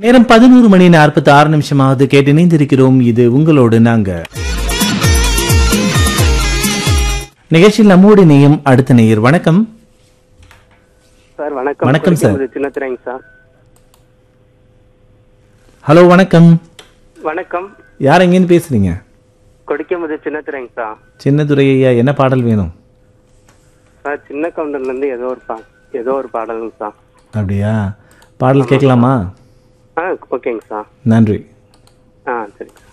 நேரம் பதினோரு மணி நாற்பத்தி ஆறு நிமிஷமாவது கேட்டு இணைந்திருக்கிறோம் இது உங்களோடு நாங்க நிகழ்ச்சியில் நம்மோடு நேயம் அடுத்த நேயர் வணக்கம் சார் வணக்கம் வணக்கம் சார். கொடிக்கும்பது சின்னத்துறைங்க சார் ஹலோ வணக்கம் வணக்கம் யார் எங்கேருந்து பேசுறீங்க கொடிக்கும்பது சின்னத்துறைங்க சார் சின்னதுரை ஐயா என்ன பாடல் வேணும் சார் சின்ன கவுண்டர்ல இருந்து ஏதோ ஒரு பா ஏதோ ஒரு பாடலுங்க சார் அப்படியா பாடல் கேட்கலாமா ஆ ஓகேங்க சார் நன்றி ஆ சரிங்க